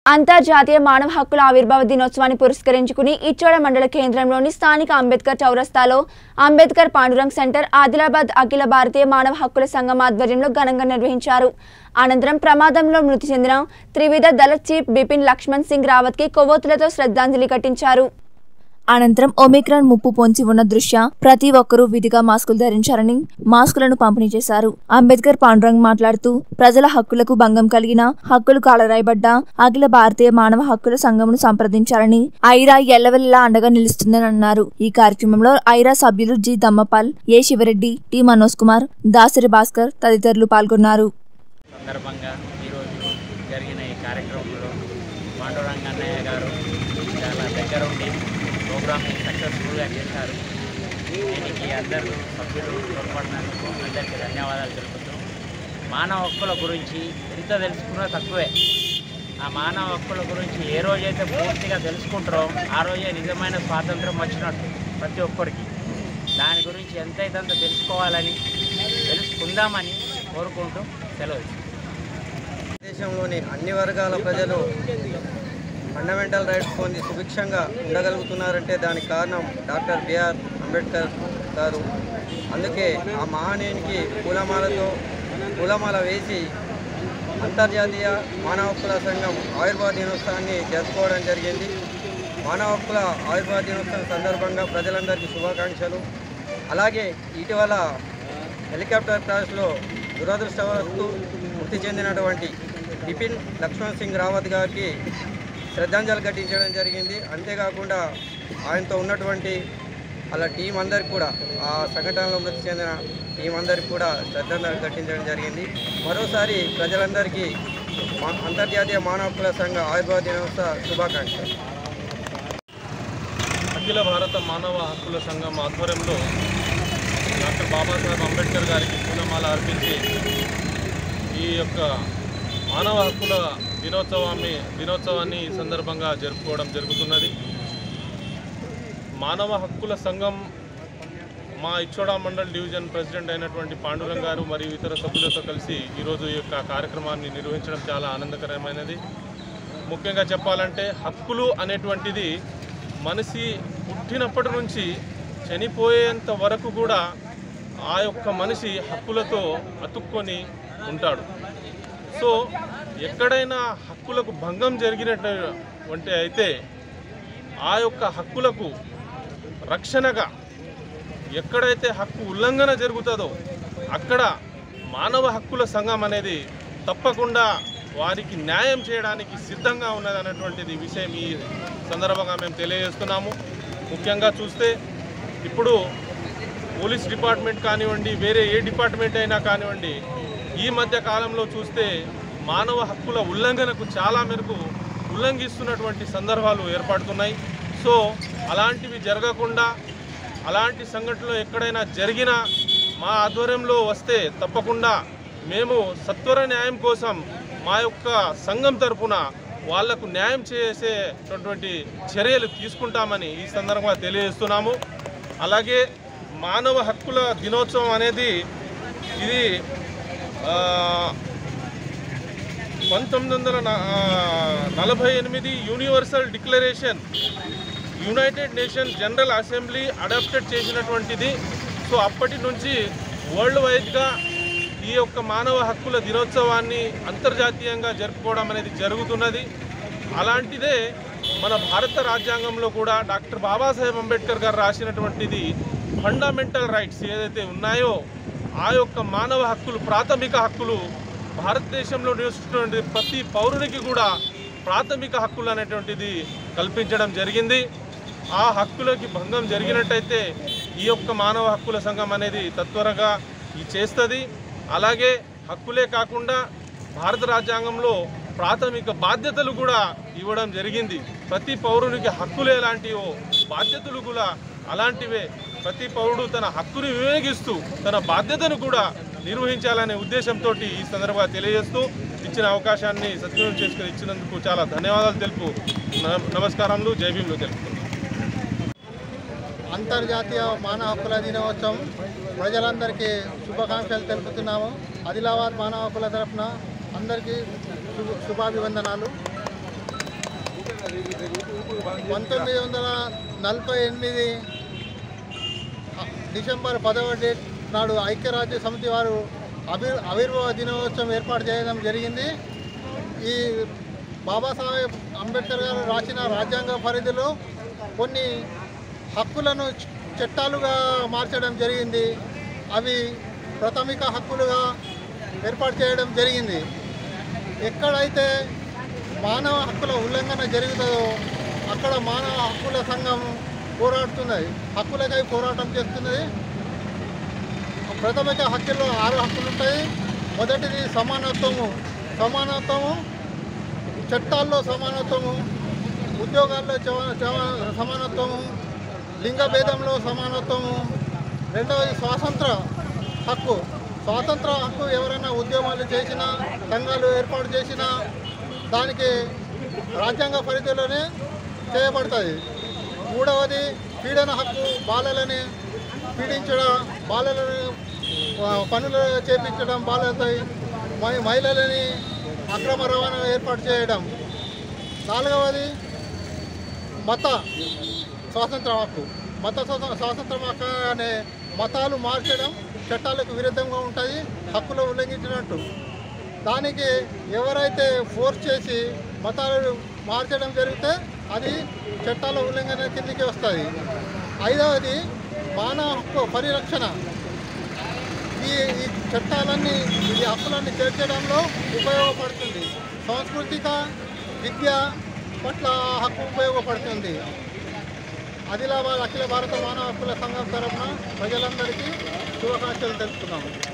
అంతర్జాతీయ మానవ హక్కుల ఆవిర్భావ దినోత్సవాన్ని పురస్కరించుకుని ఇచ్చోడ మండల కేంద్రంలోని స్థానిక అంబేద్కర్ చౌరస్తాలో అంబేద్కర్ పాండురంగ్ సెంటర్ ఆదిలాబాద్ అఖిల భారతీయ మానవ హక్కుల సంఘం ఆధ్వర్యంలో ఘనంగా నిర్వహించారు అనంతరం ప్రమాదంలో మృతి చెందిన త్రివిధ దళ చీఫ్ బిపిన్ లక్ష్మణ్ సింగ్ రావత్కి కొవ్వొత్తులతో శ్రద్ధాంజలి ఘటించారు అనంతరం ఒమిక్రాన్ ముప్పు పొంచి ఉన్న దృష్ట్యా ప్రతి ఒక్కరూ విధిగా మాస్కులు ధరించారని మాస్కులను పంపిణీ చేశారు అంబేద్కర్ పాండురంగ్ మాట్లాడుతూ ప్రజల హక్కులకు భంగం కలిగిన హక్కులు కాలరాయబడ్డ అఖిల భారతీయ మానవ హక్కుల సంఘమును సంప్రదించారని ఐరా ఎల్లవెల్లా అండగా నిలుస్తుందని అన్నారు ఈ కార్యక్రమంలో ఐరా సభ్యులు G Dhammapal A Sivareddy T Manoj Kumar Dasari Bhaskar తదితరులు పాల్గొన్నారు సందర్భంగా ఈరోజు జరిగిన ఈ కార్యక్రమంలో పాండురంగ అన్నయ్య గారు చాలా దగ్గర ఉండి ప్రోగ్రామ్ని సక్సెస్ఫుల్గా చేశారు దీనికి అందరూ సభ్యులు తోడ్పడినందుకు అందరికీ ధన్యవాదాలు తెలుపుతూ మానవ హక్కుల గురించి ఎంత తెలుసుకున్నా తక్కువే ఆ మానవ హక్కుల గురించి ఏ రోజైతే పూర్తిగా తెలుసుకుంటారో ఆ రోజే నిజమైన స్వాతంత్రం వచ్చినట్టు ప్రతి ఒక్కరికి దాని గురించి ఎంతైతే అంత తెలుసుకోవాలని తెలుసుకుందామని కోరుకుంటూ సెలవు దేశంలోని అన్ని వర్గాల ప్రజలు ఫండమెంటల్ రైట్స్ పొంది సుభిక్షంగా ఉండగలుగుతున్నారంటే దానికి కారణం డాక్టర్ బిఆర్ అంబేద్కర్ గారు అందుకే ఆ మహానీయునికి పూలమాలతో పూలమాల వేసి అంతర్జాతీయ మానవ హక్కుల సంఘం ఆయుర్వేద దినోత్సవాన్ని జరుపుకోవడం జరిగింది మానవ హక్కుల ఆయుర్వేద దినోత్సవం సందర్భంగా ప్రజలందరికీ శుభాకాంక్షలు అలాగే ఇటీవల హెలికాప్టర్ క్రాష్లో దురదృష్టవస్తు మృతి చెందినటువంటి బిపిన్ లక్ష్మణ్ సింగ్ రావత్ గారికి శ్రద్ధాంజలి ఘటించడం జరిగింది అంతేకాకుండా ఆయనతో ఉన్నటువంటి అలా టీం అందరికి కూడా ఆ సంఘటనలో మృతి చెందిన టీం అందరికి కూడా శ్రద్ధాంజలి ఘటించడం జరిగింది మరోసారి ప్రజలందరికీ మా అంతర్జాతీయ మానవ హక్కుల సంఘ ఆయుర్వేద దినోత్సవ శుభాకాంక్షలు అఖిల భారత మానవ హక్కుల సంఘం ఆధ్వర్యంలో డాక్టర్ బాబాసాహెబ్ అంబేద్కర్ గారికి పూలమాల అర్పించి ఈ యొక్క మానవ హక్కుల దినోత్సవాన్ని దినోత్సవాన్ని ఈ సందర్భంగా జరుపుకోవడం జరుగుతున్నది మానవ హక్కుల సంఘం మా ఇచ్చోడా మండల్ డివిజన్ ప్రెసిడెంట్ అయినటువంటి పాండురంగ్ గారు మరియు ఇతర సభ్యులతో కలిసి ఈరోజు ఈ యొక్క కార్యక్రమాన్ని నిర్వహించడం చాలా ఆనందకరమైనది ముఖ్యంగా చెప్పాలంటే హక్కులు అనేటువంటిది మనిషి పుట్టినప్పటి నుంచి చనిపోయేంత వరకు కూడా ఆ యొక్క మనిషి హక్కులతో అతుక్కొని ఉంటాడు సో ఎక్కడైనా హక్కులకు భంగం జరిగినటువంటి అయితే ఆ యొక్క హక్కులకు రక్షణగా ఎక్కడైతే హక్కు ఉల్లంఘన జరుగుతుందో అక్కడ మానవ హక్కుల సంఘం అనేది తప్పకుండా వారికి న్యాయం చేయడానికి సిద్ధంగా ఉన్నది అనేటువంటిది విషయం ఈ సందర్భంగా మేము తెలియజేస్తున్నాము ముఖ్యంగా చూస్తే ఇప్పుడు పోలీస్ డిపార్ట్మెంట్ కానివ్వండి వేరే ఏ డిపార్ట్మెంట్ అయినా కానివ్వండి ఈ మధ్య కాలంలో చూస్తే మానవ హక్కుల ఉల్లంఘనకు చాలా మేరకు ఉల్లంఘిస్తున్నటువంటి సందర్భాలు ఏర్పడుతున్నాయి సో అలాంటివి జరగకుండా అలాంటి సంఘటనలు ఎక్కడైనా జరిగినా మా ఆధ్వర్యంలో వస్తే తప్పకుండా మేము సత్వర న్యాయం కోసం మా యొక్క సంఘం తరపున వాళ్లకు న్యాయం చేసేటటువంటి చర్యలు తీసుకుంటామని ఈ సందర్భంగా తెలియజేస్తున్నాము అలాగే మానవ హక్కుల దినోత్సవం అనేది ఇది ఆ, పంతొమ్మిది వందల న- ఆ, నలభై ఎనిమిది universal declaration united nation general assembly adopted చేసినటువంటిది సో అప్పటి నుంచి వరల్డ్ వైడ్గా ఈ యొక్క మానవ హక్కుల దినోత్సవాన్ని అంతర్జాతీయంగా జరుపుకోవడం అనేది జరుగుతున్నది అలాంటిదే మన భారత రాజ్యాంగంలో కూడా డాక్టర్ బాబాసాహెబ్ అంబేద్కర్ గారు రాసినటువంటిది ఫండమెంటల్ రైట్స్ ఏదైతే ఉన్నాయో ఆ యొక్క మానవ హక్కులు ప్రాథమిక హక్కులు భారతదేశంలో నివసిస్తున్నటువంటి ప్రతి పౌరునికి కూడా ప్రాథమిక హక్కులు అనేటువంటిది కల్పించడం జరిగింది ఆ హక్కులకి భంగం జరిగినట్టయితే ఈ యొక్క మానవ హక్కుల సంఘం అనేది తత్వరగా ఈ చేస్తుంది అలాగే హక్కులే కాకుండా భారత రాజ్యాంగంలో ప్రాథమిక బాధ్యతలు కూడా ఇవ్వడం జరిగింది ప్రతి పౌరునికి హక్కులు ఎలాంటివో బాధ్యతలు కూడా అలాంటివే ప్రతి పౌరుడు తన హక్కుని వినియోగిస్తూ తన బాధ్యతను కూడా నిర్వహించాలనే ఉద్దేశంతో ఈ సందర్భంగా తెలియజేస్తూ ఇచ్చిన అవకాశాన్ని సద్వినియోగం చేసుకుని ఇచ్చినందుకు చాలా ధన్యవాదాలు తెలుపు న- నమస్కారములు జై భీములు తెలుపు అంతర్జాతీయ మానవ హక్కుల దినోత్సవం ప్రజలందరికీ శుభాకాంక్షలు తెలుపుతున్నాము ఆదిలాబాద్ మానవ హక్కుల తరఫున అందరికీ శుభ శుభాభివందనాలు పంతొమ్మిది వందల నలభై ఎనిమిది డిసెంబర్ పదవ డేట్ నాడు ఐక్యరాజ్య సమితి వారు అభి ఆవిర్భావ దినోత్సవం ఏర్పాటు చేయడం జరిగింది ఈ బాబాసాహెబ్ అంబేద్కర్ గారు రాసిన రాజ్యాంగ పరిధిలో కొన్ని హక్కులను చ- చట్టాలుగా మార్చడం జరిగింది అవి ప్రాథమిక హక్కులుగా ఏర్పాటు చేయడం జరిగింది ఎక్కడైతే మానవ హక్కుల ఉల్లంఘన జరుగుతుందో అక్కడ మానవ హక్కుల సంఘం పోరాడుతున్నది హక్కులకై పోరాటం చేస్తున్నది ప్రాథమిక హక్కుల్లో ఆరు హక్కులు ఉంటాయి మొదటిది సమానత్వము సమానత్వము చట్టాల్లో సమానత్వము ఉద్యోగాల్లో చవ- చవ- సమానత్వము లింగ భేదంలో సమానత్వము రెండవది స్వాతంత్ర హక్కు స్వాతంత్ర హక్కు ఎవరైనా ఉద్యమాలు చేసినా సంఘాలు ఏర్పాటు చేసినా దానికి రాజ్యాంగ పరిధిలోనే చేయబడుతుంది మూడవది పీడన హక్కు బాలలని పీడించడం బాలలను ఆ, పనులు చేపించడం బాలలతో మహి- మహిళలని అక్రమ రవాణా ఏర్పాటు చేయడం నాలుగవది మత స్వాతంత్ర హక్కు మత స్వత- స్వాతంత్ర హక్కు అనే మతాలు మార్చడం చట్టాలకు విరుద్ధంగా ఉంటుంది హక్కులు ఉల్లంఘించినట్టు దానికి ఎవరైతే ఫోర్స్ చేసి మతాలు మార్చడం జరిగితే అది చట్టాల ఉల్లంఘన కిందికి వస్తుంది ఐదవది మానవ హక్కు పరిరక్షణ ఈ ఈ చట్టాలన్నీ ఈ హక్కులన్నీ చేర్చడంలో ఉపయోగపడుతుంది సాంస్కృతిక విద్య పట్ల ఆ హక్కు ఉపయోగపడుతుంది ఆదిలాబాద్ అఖిల భారత మానవ హక్కుల సంఘం తరఫున ప్రజలందరికీ శుభాకాంక్షలు తెలుపుతున్నాము